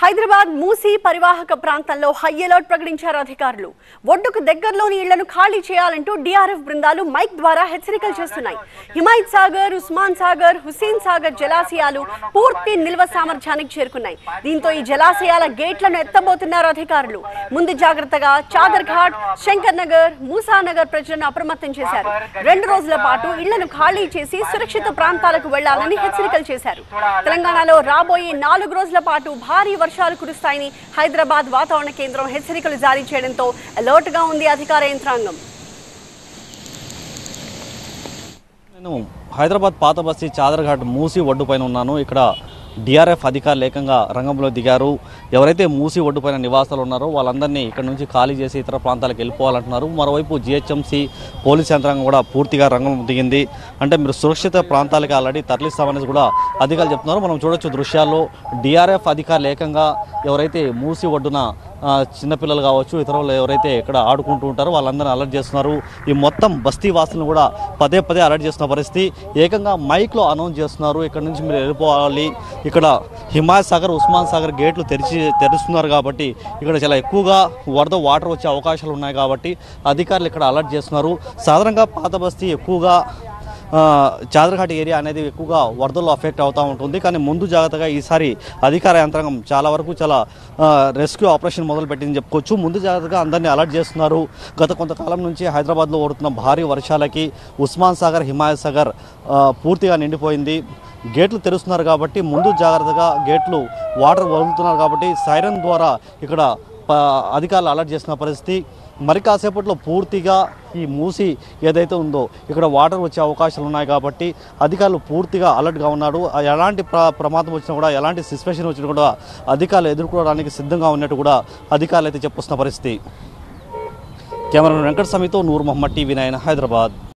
హైదరాబాద్ మూసీ పరివాహక ప్రాంతంలో high alert ప్రకటించారు అధికారులు ఒడ్డుకు దగ్గరలోని ఇళ్లను ఖాళీ చేయాలంటూ డిఆర్ఎఫ్ బృందాలు మైక్ ద్వారా హెచ్చరికలు చేస్తున్నాయి హిమాయత్ సాగర్ ఉస్మాన్ సాగర్ హుస్సేన్ సాగర్ జలాశయాలు పూర్తి నిల్వ సామర్థ్యానికి చేరుకున్నాయి దీంతో ఈ జలాశయాల గేట్లను ఎత్తబోతున్నారు అధికారులు ముందు జాగ్రత్తగా చాదర్ ఘాట్ శంకర్ నగర్ మూసానగర్ ప్రజలను అప్రమత్తం చేశారు రెండు రోజుల పాటు ఇళ్లను ఖాళీ చేసి సురక్షిత ప్రాంతాలకు వెళ్లాలని హెచ్చరికలు చేశారు తెలంగాణలో రాబోయే నాలుగు రోజుల పాటు భారీ వర్షాలు కురుస్తాయని హైదరాబాద్ వాతావరణ కేంద్రం హెచ్చరికలు జారీ చేయడంతో అలర్ట్ గా ఉంది అధికార యంత్రాంగం నేను హైదరాబాద్ పాత బస్తీ చాదర్ఘాట్ మూసి ఒడ్డు పైన ఉన్నాను ఇక్కడ డిఆర్ఎఫ్ అధికారులు ఏకంగా రంగంలో దిగారు ఎవరైతే మూసి ఒడ్డు పైన నివాసాలు ఉన్నారో వాళ్ళందరినీ ఇక్కడ నుంచి ఖాళీ చేసి ఇతర ప్రాంతాలకు వెళ్ళిపోవాలంటున్నారు మరోవైపు జిహెచ్ఎంసీ పోలీస్ యంత్రాంగం కూడా పూర్తిగా రంగంలో దిగింది అంటే మీరు సురక్షిత ప్రాంతాలకి ఆల్రెడీ తరలిస్తామనేది కూడా అధికారులు చెప్తున్నారు మనం చూడొచ్చు దృశ్యాల్లో డిఆర్ఎఫ్ అధికారులు ఏకంగా ఎవరైతే మూసి ఒడ్డున ఆ, చిన్నపిల్లలు కావచ్చు ఇతరులు ఎవరైతే ఇక్కడ ఆడుకుంటూ ఉంటారో వాళ్ళందరినీ అలర్ట్ చేస్తున్నారు ఈ మొత్తం బస్తీ వాసులను కూడా పదే పదే అలర్ట్ చేస్తున్న పరిస్థితి ఏకంగా మైక్లో అనౌన్స్ చేస్తున్నారు ఇక్కడ నుంచి మీరు వెళ్ళిపోవాలి ఇక్కడ హిమాయత్ సాగర్ ఉస్మాన్ సాగర్ గేట్లు తెరిచి తెరుస్తున్నారు కాబట్టి ఇక్కడ చాలా ఎక్కువగా వరద వాటర్ వచ్చే అవకాశాలు ఉన్నాయి కాబట్టి అధికారులు ఇక్కడ అలర్ట్ చేస్తున్నారు సాధారణంగా పాత బస్తీ ఎక్కువగా ఆ, చాదర్ఘాట్ ఏరియా అనేది ఎక్కువగా వరదల్లో అఫెక్ట్ అవుతూ ఉంటుంది కానీ ముందు జాగ్రత్తగా ఈసారి అధికార యంత్రాంగం చాలా వరకు చాలా ఆ, రెస్క్యూ ఆపరేషన్ మొదలుపెట్టిందని చెప్పుకోవచ్చు ముందు జాగ్రత్తగా అందరినీ అలర్ట్ చేస్తున్నారు గత కొంతకాలం నుంచి హైదరాబాద్లో ఓడుతున్న భారీ వర్షాలకి ఉస్మాన్ సాగర్ హిమాయత్ సాగర్ ఆ, పూర్తిగా నిండిపోయింది గేట్లు తెరుస్తున్నారు కాబట్టి ముందు జాగ్రత్తగా గేట్లు వాటర్ వదులుతున్నారు కాబట్టి సైరన్ ద్వారా ఇక్కడ ప- అధికారులు అలర్ట్ చేసిన పరిస్థితి మరి కాసేపట్లో పూర్తిగా ఈ మూసి ఏదైతే ఉందో ఇక్కడ వాటర్ వచ్చే అవకాశాలు ఉన్నాయి కాబట్టి అధికారులు పూర్తిగా అలర్ట్గా ఉన్నారు ఆ ఎలాంటి ప్ర ప్రమాదం వచ్చినా కూడా ఎలాంటి సిచ్యువేషన్ వచ్చినా కూడా అధికారులు ఎదుర్కోవడానికి సిద్ధంగా ఉన్నట్టు కూడా అధికారులు అయితే చెప్పొస్తున్న పరిస్థితి కెమెరా వెంకట సమీతో నూర్ మొహమ్మద్ టీవీ నైన్ హైదరాబాద్